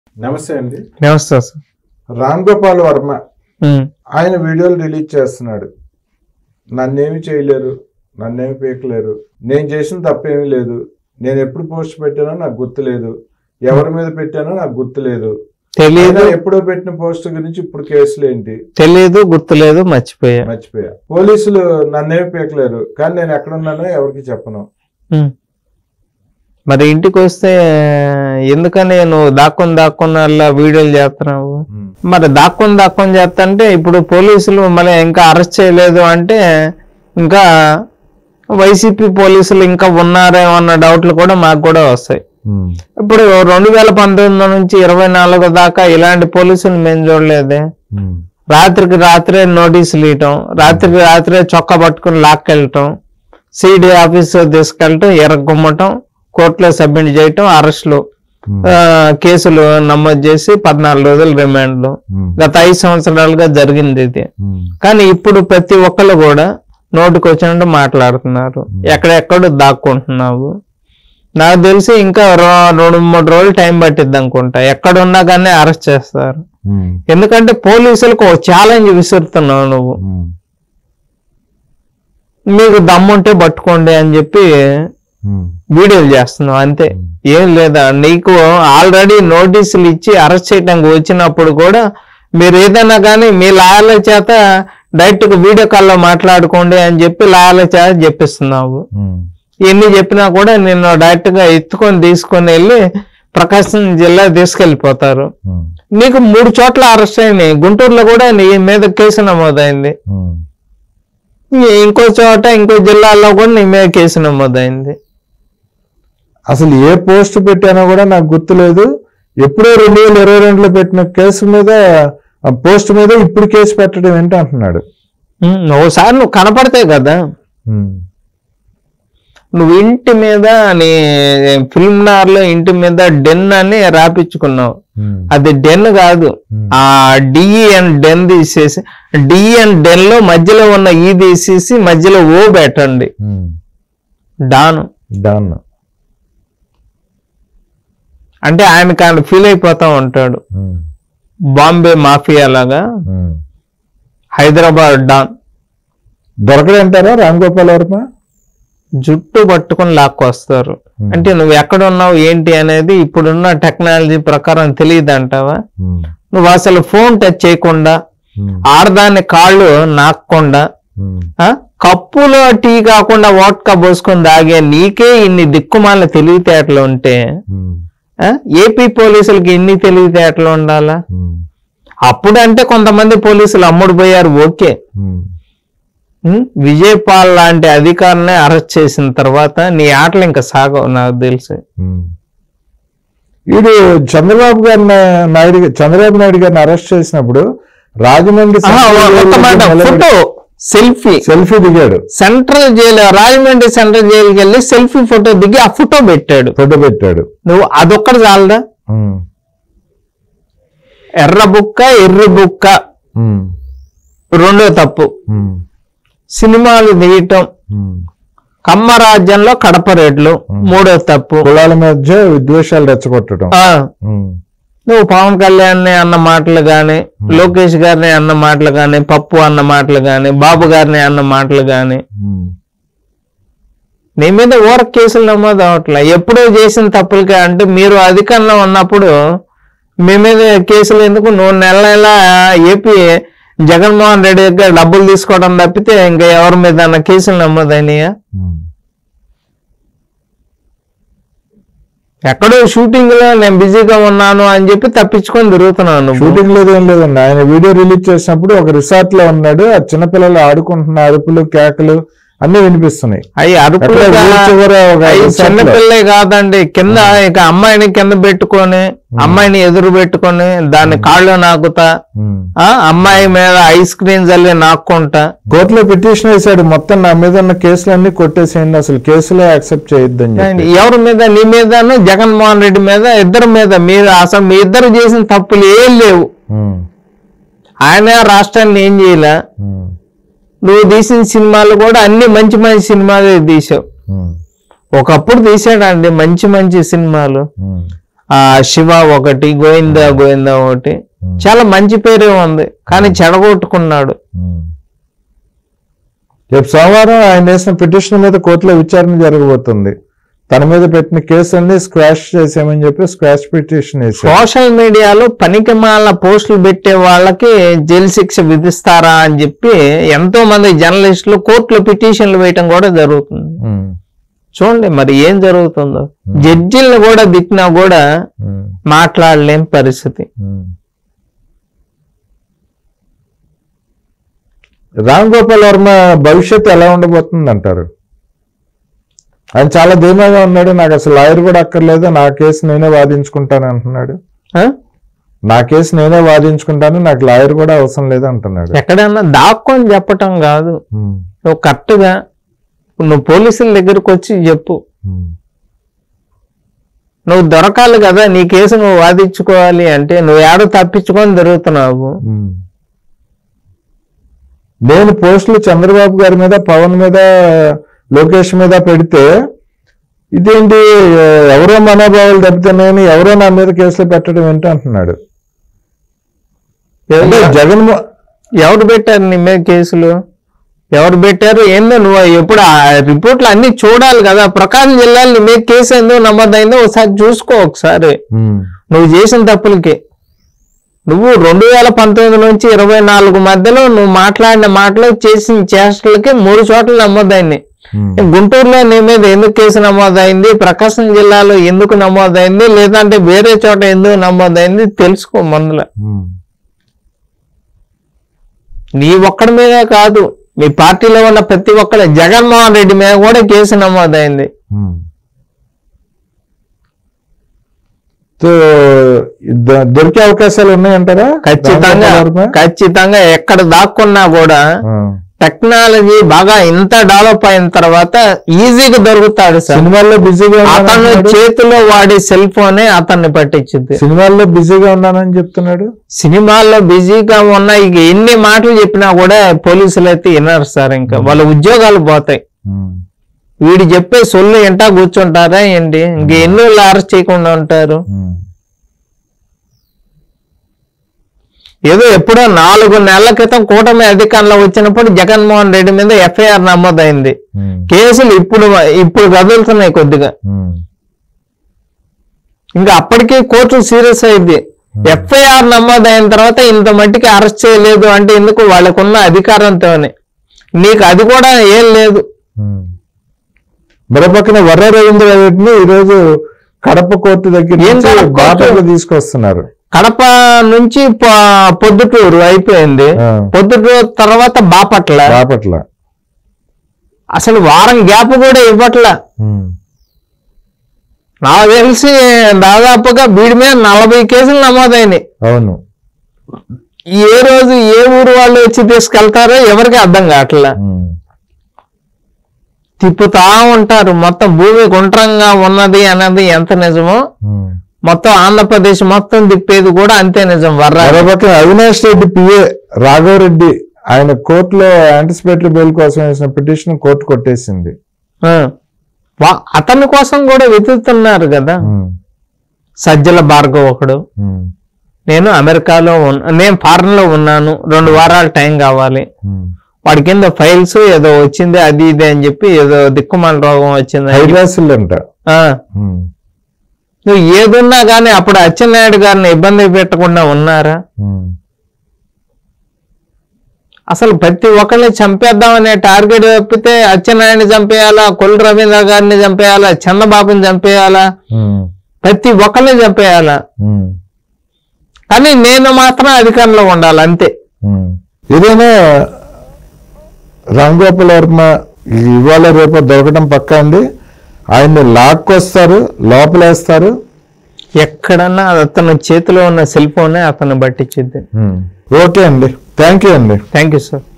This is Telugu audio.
నమస్తే అండి నమస్తే సార్ రామ్ గోపాల్ వర్మ ఉమ్, ఆయన వీడియోలు రిలీజ్ చేస్తున్నాడు నన్నేమి చేయలేరు నన్నేమి పీకలేరు నేను చేసిన తప్పేమీ లేదు నేను ఎప్పుడు పోస్ట్ పెట్టానో నాకు గుర్తులేదు ఎవరి మీద పెట్టానో నాకు గుర్తులేదు తెలీదు అయినా ఎప్పుడో పెట్టిన పోస్ట్ గురించి ఇప్పుడు కేసులు ఏంటి తెలీదు గుర్తులేదు మర్చిపోయా మర్చిపోయా పోలీసులు నన్నేమి పీకలేరు కానీ నేను ఎక్కడున్నానో ఎవరికి చెప్పను ఉమ్. మరి ఇంటికి వస్తే ఎందుకని నువ్వు దాక్కుని దాక్కుని అలా వీడియోలు చేస్తున్నావు మరి దాక్కుని దాక్కుని చేస్తంటే ఇప్పుడు పోలీసులు మళ్ళీ ఇంకా అరెస్ట్ చేయలేదు అంటే ఇంకా వైసీపీ పోలీసులు ఇంకా ఉన్నారేమో అన్న డౌట్లు కూడా మాకు కూడా వస్తాయి ఇప్పుడు రెండు వేల పంతొమ్మిది నుంచి ఇరవై నాలుగు దాకా ఇలాంటి పోలీసులు మేము చూడలేదే రాత్రికి రాత్రే నోటీసులు ఇవ్వటం రాత్రికి రాత్రే చొక్కా పట్టుకుని లాక్కెళ్ళటం సిడి ఆఫీస్ తీసుకెళ్ళటం ఎరగొమ్మటం కోర్టులో సబ్మిట్ చేయటం అరెస్టులు ఆ, కేసులు నమోదు చేసి పద్నాలుగు రోజులు రిమాండ్లు గత ఐదు సంవత్సరాలుగా జరిగింది ఇది కానీ ఇప్పుడు ప్రతి ఒక్కళ్ళు కూడా నోటికి వచ్చినట్టు మాట్లాడుతున్నారు ఎక్కడెక్కడ దాక్కుంటున్నావు నాకు తెలిసి ఇంకా రో- రెండు మూడు రోజులు టైం పట్టిద్ది అనుకుంటా ఎక్కడ ఉన్నా కానీ అరెస్ట్ చేస్తారు ఎందుకంటే పోలీసులకు ఒక ఛాలెంజ్ విసురుతున్నావు నువ్వు మీకు దమ్ముంటే పట్టుకోండి అని చెప్పి వీడియోలు చేస్తున్నావు అంతే ఏం లేదా నీకు ఆల్రెడీ నోటీసులు ఇచ్చి అరెస్ట్ చేయడానికి వచ్చినప్పుడు కూడా మీరు ఏదైనా కానీ మీ లాయర్ల చేత డైరెక్ట్ గా వీడియో కాల్లో మాట్లాడుకోండి అని చెప్పి లాయర్ల చేత చెప్పిస్తున్నావు ఎన్ని చెప్పినా కూడా నిన్ను డైరెక్ట్ గా ఎత్తుకొని తీసుకొని వెళ్ళి ప్రకాశం జిల్లా తీసుకెళ్లిపోతారు నీకు మూడు చోట్ల అరెస్ట్ అయినాయి గుంటూరులో కూడా నీ మీద కేసు నమోదైంది ఇంకో చోట ఇంకో జిల్లాలో కూడా నీ మీద కేసు నమోదైంది అసలు ఏ పోస్ట్ పెట్టానో కూడా నాకు గుర్తులేదు ఎప్పుడో రెండు వేల ఇరవై రెండులో పెట్టిన కేసు మీద ఆ పోస్ట్ మీద ఇప్పుడు కేసు పెట్టడం ఏంటి అంటున్నాడు ఉమ్, ఒకసారి నువ్వు కనపడతాయి కదా నువ్వు ఇంటి మీద నీ ఫిల్మ్ నార్ లో ఇంటి మీద డెన్ అని రాపించుకున్నావు అది డెన్ కాదు ఆ డిఈ అండ్ డెన్ తీసేసి డిఈ అండ్ డెన్ లో మధ్యలో ఉన్న ఈ తీసేసి మధ్యలో ఓ పెట్టండి డాను డన్ అంటే ఆయనకి ఆయన ఫీల్ అయిపోతా ఉంటాడు బాంబే మాఫియా లాగా హైదరాబాద్ డాన్ దొరకడంటారా రామ్ గోపాల్ వర్మ జుట్టు పట్టుకొని లాక్కొస్తారు అంటే నువ్వు ఎక్కడ ఉన్నావు ఏంటి అనేది ఇప్పుడున్న టెక్నాలజీ ప్రకారం తెలియదు అంటావా నువ్వు అసలు ఫోన్ టచ్ చేయకుండా ఆడదాన్ని కాళ్ళు నాక్కుండా ఆ, కప్పులో టీ కాకుండా వాట్కా పోసుకొని తాగే నీకే ఇన్ని దిక్కుమాల తెలివితేటలు ఉంటే ఆ, ఏపీ పోలీసులకి ఇన్ని తెలివితేటలు ఉండాలా అప్పుడు అంటే కొంతమంది పోలీసులు అమ్ముడు పోయారు ఓకే ఉం? విజయపాల్ లాంటి అధికారిని అరెస్ట్ చేసిన తర్వాత నీ ఆటలు ఇంకా సాగవు నాకు తెలిసి వీడు చంద్రబాబు గారి నాయుడు చంద్రబాబు నాయుడు గారిని అరెస్ట్ చేసినప్పుడు రాజమండ్రి ఆహా, ఒక్క మాట ఫోటో సెల్ఫీ సెల్ఫీ దిగాడు సెంట్రల్ జైలు రాజమండ్రి సెంట్రల్ జైలుకి వెళ్ళి సెల్ఫీ ఫోటో దిగి ఆ ఫోటో పెట్టాడు ఫోటో పెట్టాడు నువ్వు అదొక్కటి చాలదా ఎర్ర బుక్క ఎర్రి బుక్క రెండో తప్పు సినిమాలు తీయటం కమ్మ రాజ్యంలో కడప రేట్లు మూడో తప్పు కులాల మధ్య విద్వేషాలు రెచ్చగొట్టడం ఆ నువ్వు పవన్ కళ్యాణ్ అన్న మాటలు గాని లోకేష్ గారిని అన్న మాటలు గాని పప్పు అన్న మాటలు గాని బాబు గారిని అన్న మాటలు గాని నీ మీద ఓర కేసులు నమోదు అవట్లే ఎప్పుడో చేసిన తప్పులకి అంటే మీరు అధికారంలో ఉన్నప్పుడు మీ మీద కేసులు ఎందుకు నువ్వు నెల నెల ఏపీ జగన్మోహన్ రెడ్డి దగ్గర డబ్బులు తీసుకోవడం తప్పితే ఇంకా ఎవరి మీద అన్న కేసులు నమోదైనయా ఎక్కడో షూటింగ్ లో నేను బిజీగా ఉన్నాను అని చెప్పి తప్పించుకొని తిరుగుతున్నాను నువ్వు. షూటింగ్ లేదు ఏం లేదండి ఆయన వీడియో రిలీజ్ చేసినప్పుడు ఒక రిసార్ట్ లో ఉన్నాడు ఆ చిన్నపిల్లలు ఆడుకుంటున్న అరుపులు కేకలు అన్ని వినిపిస్తున్నాయి అవి అరుపులు ఎక్కడ కా- ఊరి చివర ఒక అవి resort చిన్న లో. పిల్లే కాదండి కింద ఇక అమ్మాయిని కింద పెట్టుకొని అమ్మాయిని ఎదురు పెట్టుకొని దాన్ని కాళ్ళు నాకుతా ఆ అమ్మాయి మీద ఐస్ క్రీమ్ చల్లి నాక్కుంటా కోర్టులో పిటిషన్ వేశాడు మొత్తం నా మీద ఉన్న కేసులన్నీ కొట్టేసేయండి అసలు కేసులో యాక్సెప్ట్ చేయొద్దని చెప్పి. ఎవరి మీద నీ మీదను జగన్మోహన్ రెడ్డి మీద ఇద్దరి మీద మీరు అసలు మీ ఇద్దరు చేసిన తప్పులు ఏం లేవు ఉమ్, ఆయన రాష్ట్రాన్ని ఏం చేయలే ఉమ్, నువ్వు తీసిన సినిమాలు కూడా అన్ని మంచి మంచి సినిమాలే తీసావు ఉమ్, ఒకప్పుడు తీసాడండి మంచి మంచి సినిమాలు ఉమ్, ఆ శివ ఒకటి గోవింద గోవింద ఒకటి చాలా మంచి పేరే ఉంది కానీ చెడగొట్టుకున్నాడు రేపు సోమవారం ఆయన వేసిన పిటిషన్ మీద కోర్టులో విచారణ జరగబోతుంది తన మీద పెట్టిన కేసు అన్ని స్క్వాష్ చేసామని చెప్పి స్క్వాష్ పిటిషన్ వేసారు సోషల్ మీడియాలో పనికి మాల పోస్టులు పెట్టే వాళ్ళకి జైలు శిక్ష విధిస్తారా అని చెప్పి ఎంతో మంది జర్నలిస్టులు కోర్టులో పిటిషన్లు వేయటం కూడా జరుగుతుంది ఉమ్, చూడండి మరి ఏం జరుగుతుందో జడ్జిల్ని కూడా తిట్టినా కూడా ఉమ్, మాట్లాడలేని పరిస్థితి ఉమ్. రామ్ గోపాల్ వర్మ భవిష్యత్తు ఎలా ఉండబోతుంది అంటారు ఆయన చాలా ధీమాగా ఉన్నాడు నాకు అసలు లాయర్ కూడా అక్కర్లేదు నా కేసు నేనే వాదించుకుంటాను అంటున్నాడు ఆ? నా కేసు నేనే వాదించుకుంటాను నాకు లాయర్ కూడా అవసరం లేదు అంటున్నాడు ఎక్కడన్నా దాక్కొని చెప్పటం కాదు ఉమ్, నువ్వు కరెక్ట్గా నువ్వు పోలీసుల దగ్గరకు వచ్చి చెప్పు ఉమ్, నువ్వు దొరకాలి కదా నీ కేసు నువ్వు వాదించుకోవాలి అంటే నువ్వు ఏడో తప్పించుకొని తిరుగుతున్నావు ఉమ్. నేను పోస్టులు చంద్రబాబు గారి మీద పవన్ మీద లోకేష్ మీద పెడితే ఇదేంటి ఎవరో మనోభావాలు దెబ్బతిన్నాయని ఎవరో నా మీద కేసులు పెట్టడం ఏంటి అంటున్నాడు అంటే జగన్ ఎవరు పెట్టారు నీ మీద కేసులు ఎవరు పెట్టారు ఏందో నువ్వు ఎప్పుడు ఆ రిపోర్ట్లు అన్ని చూడాలి కదా ప్రకాశం జిల్లాలో నీ మీద కేసు ఎందుకు నమోదైందో ఒకసారి చూసుకో ఒకసారి నువ్వు చేసిన తప్పులకి నువ్వు రెండు వేల పంతొమ్మిది నుంచి ఇరవై నాలుగు మధ్యలో నువ్వు మాట్లాడిన మాటలు చేసిన చేష్టలకి మూడు చోట్ల నమోదైనాయి గుంటూరులో నీ మీద ఎందుకు కేసు నమోదైంది ప్రకాశం జిల్లాలో ఎందుకు నమోదైంది లేదంటే వేరే చోట ఎందుకు నమోదైంది తెలుసుకో మందుల నీ ఒక్కడి మీదే కాదు మీ పార్టీలో ఉన్న ప్రతి ఒక్కరి జగన్మోహన్ రెడ్డి మీద కూడా కేసు నమోదైంది సో ద- దొరికే అవకాశాలు ఉన్నాయంటారా ఖచ్చితంగా రామ్ గోపాల్ వర్మ? ఖచ్చితంగా ఎక్కడ దాక్కున్నా కూడా ఆ. టెక్నాలజీ బాగా ఇంత డెవలప్ అయిన తర్వాత ఈజీగా దొరుకుతాడు సార్ సినిమాల్లో బిజీగా అతను ఉన్నానంటున్నాడు. చేతిలో వాడే సెల్ ఫోనే అతన్ని పట్టించింది సినిమాల్లో బిజీగా ఉన్నానని చెప్తున్నాడు సినిమాల్లో బిజీగా ఉన్న ఇక ఎన్ని మాటలు చెప్పినా కూడా పోలీసులు అయితే వినరు సార్ ఇంకా వాళ్ళ ఉద్యోగాలు పోతాయి వీడు చెప్పే సొల్లు ఎంటా కూర్చుంటారా ఏంటి ఇంక ఎన్ని వాళ్ళు అరెస్ట్ చేయకుండా ఉంటారు ఏదో ఎప్పుడో నాలుగు నెలల క్రితం కూటమి అధికారంలో వచ్చినప్పుడు జగన్మోహన్ రెడ్డి మీద ఎఫ్ఐఆర్ నమోదైంది కేసులు ఇప్పుడు ఇప్పుడు కదులుతున్నాయి కొద్దిగా ఇంకా అప్పటికే కోర్టు సీరియస్ అయింది ఎఫ్ఐఆర్ నమోదైన తర్వాత ఇంత మట్టికి అరెస్ట్ చేయలేదు అంటే ఎందుకు వాళ్ళకున్న అధికారంతోనే నీకు అది కూడా ఏం లేదు మరో పక్కన వర్ర రవీంద్ర రెడ్డిని ఈరోజు కడప కోర్టు దగ్గర ఏం నుంచి కడప కోర్టు? బాటలో తీసుకొస్తున్నారు కడప నుంచి ప- పొద్దుటూరు అయిపోయింది ఆ. పొద్దుటూరు తర్వాత బాపట్ల బాపట్ల అసలు వారం గ్యాప్ కూడా ఇవ్వట్ల నాకు తెలిసి దాదాపుగా వీడి మీద నలభై కేసులు నమోదైనాయి అవును ఏ రోజు ఏ ఊరు వాళ్ళు వచ్చి తీసుకెళ్తారో ఎవరికి అర్థం కావట్లే ఉమ్. తిప్పుతా ఉంటారు మొత్తం భూమి గుండ్రంగా ఉన్నది అన్నది ఎంత నిజమో ఉమ్. మొత్తం ఆంధ్రప్రదేశ్ మొత్తం తిప్పేది కూడా అంతే నిజం వర్రా మరో పక్కన అవినాష్ రెడ్డి పిఏ రాఘవరెడ్డి ఆయన కోర్టులో యాంటిసిపేటరీ బెయిల్ కోసం వేసిన పిటిషన్ కోర్టు కొట్టేసింది ఆ. వా- అతని కోసం కూడా వెతుకుతున్నారు కదా ఉమ్. సజ్జల భార్గవ్ ఒకడు ఉమ్. నేను అమెరికాలో ఉన్న నేను ఫారెన్ లో ఉన్నాను రెండు వారాలు టైం కావాలి ఉమ్. వాడి కింద ఫైల్స్ ఏదో వచ్చింది అది ఇది అని చెప్పి ఏదో దిక్కుమాల రోగం వచ్చింది అని చెప్పి. హైడ్రాసిల్ అంట ఆ, ఉమ్. నువ్వు ఏదున్నా కానీ అప్పుడు అచ్చెన్నాయుడు గారిని ఇబ్బంది పెట్టకుండా ఉన్నారా ఉమ్. అసలు ప్రతి ఒక్కరిని చంపేద్దామనే టార్గెట్ తప్పితే అచ్చెన్నాయుడిని చంపేయాలా కొల్లు రవీంద్ర గారిని చంపేయాలా చంద్రబాబుని చంపేయాలా ఉమ్. ప్రతి ఒక్కరిని చంపేయాలా ఉమ్. కానీ నేను మాత్రం అధికారంలో ఉండాలి అంతే ఉమ్. ఏదైనా రామ్ గోపాల్ వర్మ ఇవాళ రేపు దొరకడం పక్కా అండి ఆయన్ని లాక్కొస్తారు లోపలేస్తారు ఎక్కడన్నా అతను చేతిలో ఉన్న సెల్ ఫోనే అతను పట్టించింది ఓకే అండి థ్యాంక్ యూ అండి థ్యాంక్ యూ సార్